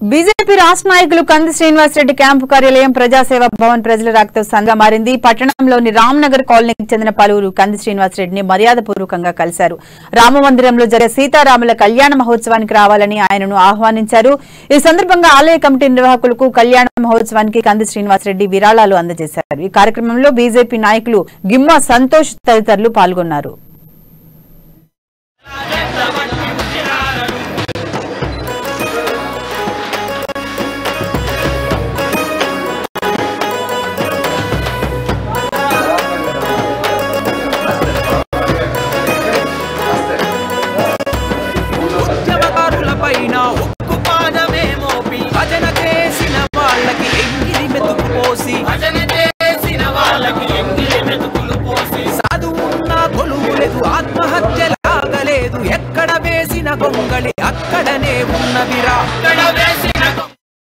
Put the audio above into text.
BJP రాష్ట్ర నాయకులు కంది శ్రీనివాసరెడ్డి క్యాంపు కార్యాలయం ప్రజాసేవ భవన్ ప్రజల రాకతో సంగా మారింది పట్టణంలోని రామ్నగర్ కాలనీకి చెందిన పలువురు కంది శ్రీనివాసరెడ్డిని మర్యాదపూర్వకంగా కలిశారు రామమందిరంలో జరిగే సీతారాముల కళ్యాణ మహోత్సవానికి రావాలని ఆయనను ఆహ్వానించారు ఈ సందర్భంగా ఆలయ కమిటీ నిర్వాహకులకు కళ్యాణ మహోత్సవానికి కంది శ్రీనివాసరెడ్డి విరాళాలు అందజేశారు ఈ కార్యక్రమంలో బీజేపీ నాయకులు గిమ్మ సంతోష్ తదితరులు పాల్గొన్నారు జై